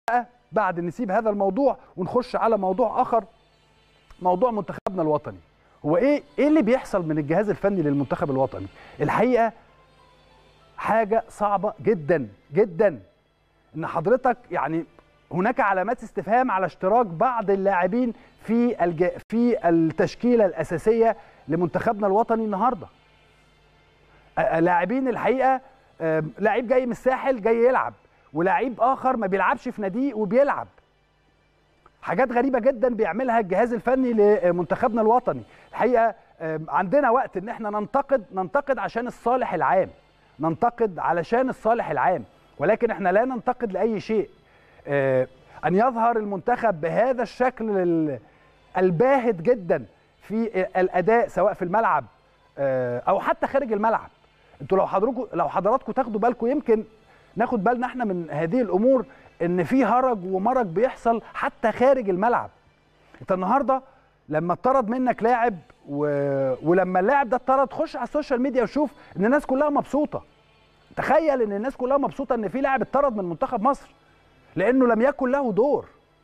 بقى بعد نسيب هذا الموضوع ونخش على موضوع اخر موضوع منتخبنا الوطني هو ايه ايه اللي بيحصل من الجهاز الفني للمنتخب الوطني الحقيقه حاجه صعبه جدا جدا ان حضرتك يعني هناك علامات استفهام على اشتراك بعض اللاعبين في الج... في التشكيله الاساسيه لمنتخبنا الوطني النهارده لاعبين الحقيقه لعيب جاي من الساحل جاي يلعب ولاعيب اخر ما بيلعبش في ناديه وبيلعب حاجات غريبه جدا بيعملها الجهاز الفني لمنتخبنا الوطني الحقيقه عندنا وقت ان احنا ننتقد ننتقد عشان الصالح العام ننتقد علشان الصالح العام ولكن احنا لا ننتقد لاي شيء ان يظهر المنتخب بهذا الشكل الباهت جدا في الاداء سواء في الملعب او حتى خارج الملعب انتوا لو حضراتكم لو حضراتكم تاخدوا بالكم يمكن ناخد بالنا احنا من هذه الامور ان في هرج ومرج بيحصل حتى خارج الملعب انت النهارده لما اتطرد منك لاعب و... ولما اللاعب ده اتطرد خش على السوشيال ميديا وشوف ان الناس كلها مبسوطه تخيل ان الناس كلها مبسوطه ان في لاعب اتطرد من منتخب مصر لانه لم يكن له دور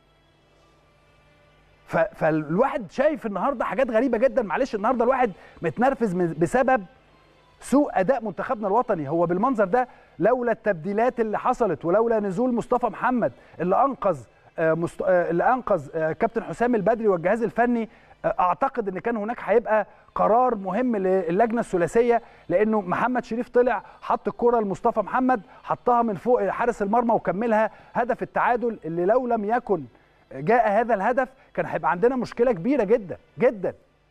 ف... فالواحد شايف النهارده حاجات غريبه جدا معلش النهارده الواحد متنرفز بسبب سوء اداء منتخبنا الوطني هو بالمنظر ده لولا التبديلات اللي حصلت ولولا نزول مصطفى محمد اللي انقذ مست... اللي انقذ كابتن حسام البدري والجهاز الفني اعتقد ان كان هناك هيبقى قرار مهم للجنه الثلاثيه لانه محمد شريف طلع حط الكره لمصطفى محمد حطها من فوق حارس المرمى وكملها هدف التعادل اللي لو لم يكن جاء هذا الهدف كان هيبقى عندنا مشكله كبيره جدا جدا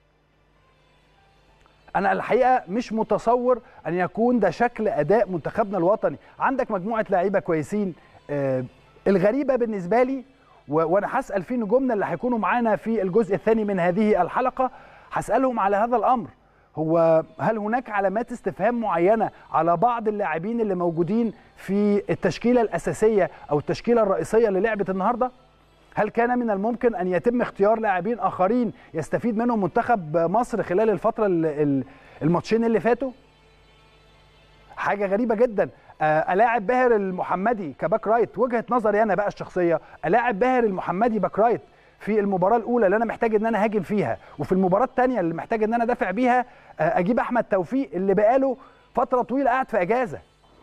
انا الحقيقه مش متصور ان يكون ده شكل اداء منتخبنا الوطني عندك مجموعه لعيبه كويسين آه الغريبه بالنسبه لي وانا هسال في نجومنا اللي هيكونوا معانا في الجزء الثاني من هذه الحلقه هسالهم على هذا الامر هو هل هناك علامات استفهام معينه على بعض اللاعبين اللي موجودين في التشكيله الاساسيه او التشكيله الرئيسيه للعبه النهارده هل كان من الممكن ان يتم اختيار لاعبين اخرين يستفيد منهم منتخب مصر خلال الفتره الماتشين اللي فاتوا حاجه غريبه جدا الاعب باهر المحمدي كباك رايت وجهه نظري انا بقى الشخصيه الاعب باهر المحمدي باك رايت في المباراه الاولى اللي انا محتاج ان انا هاجم فيها وفي المباراه الثانيه اللي محتاج ان انا ادافع بيها اجيب احمد توفيق اللي بقاله فتره طويله قاعد في اجازه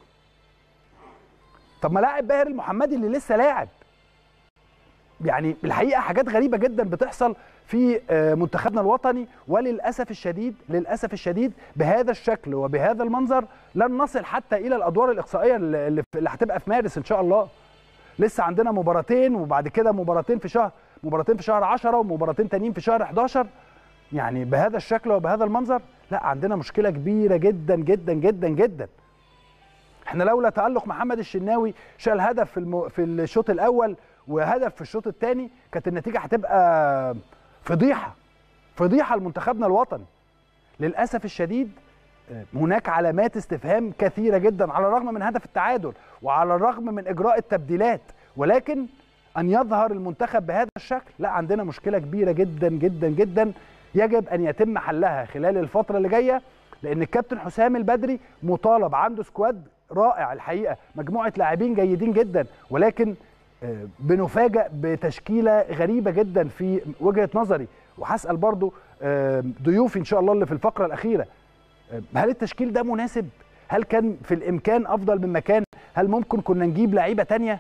طب ما لاعب باهر المحمدي اللي لسه لاعب يعني الحقيقه حاجات غريبه جدا بتحصل في منتخبنا الوطني وللاسف الشديد للاسف الشديد بهذا الشكل وبهذا المنظر لن نصل حتى الى الادوار الاقصائيه اللي هتبقى في مارس ان شاء الله لسه عندنا مباراتين وبعد كده مباراتين في شهر مباراتين في شهر 10 ومباراتين تانيين في شهر 11 يعني بهذا الشكل وبهذا المنظر لا عندنا مشكله كبيره جدا جدا جدا جدا احنا لولا تالق محمد الشناوي شال هدف في الم... في الشوط الاول وهدف في الشوط الثاني كانت النتيجه هتبقى فضيحه فضيحه لمنتخبنا الوطني للاسف الشديد هناك علامات استفهام كثيره جدا على الرغم من هدف التعادل وعلى الرغم من اجراء التبديلات ولكن ان يظهر المنتخب بهذا الشكل لا عندنا مشكله كبيره جدا جدا جدا يجب ان يتم حلها خلال الفتره اللي جايه لان الكابتن حسام البدري مطالب عنده سكواد رائع الحقيقه مجموعه لاعبين جيدين جدا ولكن بنفاجئ بتشكيله غريبه جدا في وجهه نظري وهسال برضو ضيوفي ان شاء الله اللي في الفقره الاخيره هل التشكيل ده مناسب هل كان في الامكان افضل من مكان هل ممكن كنا نجيب لعيبه تانية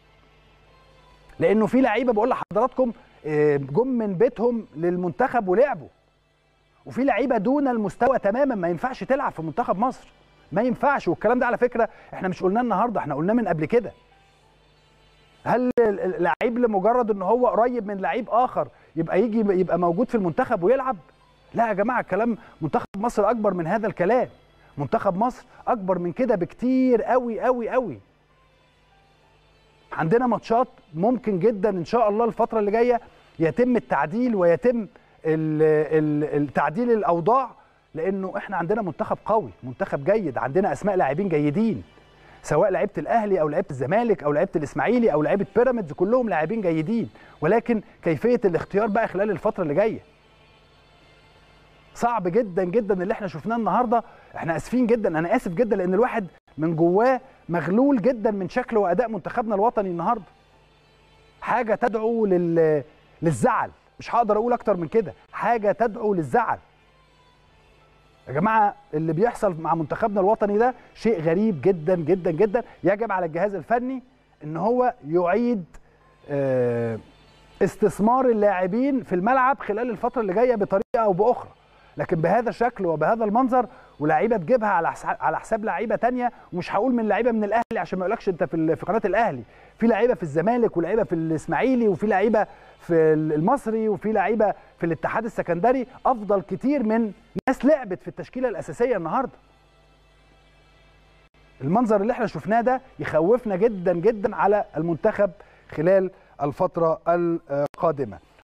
لانه في لعيبه بقول لحضراتكم جم من بيتهم للمنتخب ولعبوا وفي لعيبه دون المستوى تماما ما ينفعش تلعب في منتخب مصر ما ينفعش والكلام ده على فكره احنا مش قلناه النهارده احنا قلناه من قبل كده هل اللعيب لمجرد ان هو قريب من لعيب اخر يبقى يجي يبقى موجود في المنتخب ويلعب لا يا جماعه الكلام منتخب مصر اكبر من هذا الكلام منتخب مصر اكبر من كده بكتير قوي قوي قوي عندنا ماتشات ممكن جدا ان شاء الله الفتره اللي جايه يتم التعديل ويتم التعديل الاوضاع لانه احنا عندنا منتخب قوي منتخب جيد عندنا اسماء لاعبين جيدين سواء لعيبه الاهلي او لعيبه الزمالك او لعيبه الاسماعيلي او لعيبه بيراميدز كلهم لاعبين جيدين ولكن كيفيه الاختيار بقى خلال الفتره اللي جايه صعب جدا جدا اللي احنا شفناه النهارده احنا اسفين جدا انا اسف جدا لان الواحد من جواه مغلول جدا من شكل واداء منتخبنا الوطني النهارده حاجه تدعو لل... للزعل مش هقدر اقول اكتر من كده حاجه تدعو للزعل يا جماعه اللي بيحصل مع منتخبنا الوطني ده شيء غريب جدا جدا جدا يجب على الجهاز الفني ان هو يعيد آه، استثمار اللاعبين في الملعب خلال الفتره اللي جايه بطريقه او باخرى لكن بهذا الشكل وبهذا المنظر ولاعيبه تجيبها على حساب على حساب لعيبه تانية ومش هقول من لعيبه من الاهلي عشان ما يقولكش انت في ال- في قناه الاهلي في لعيبه في الزمالك ولعيبه في الاسماعيلي وفي لعيبه في المصري وفي لعيبه في الاتحاد السكندري افضل كتير من ناس لعبت في التشكيله الاساسيه النهارده المنظر اللي احنا شفناه ده يخوفنا جدا جدا على المنتخب خلال الفتره القادمه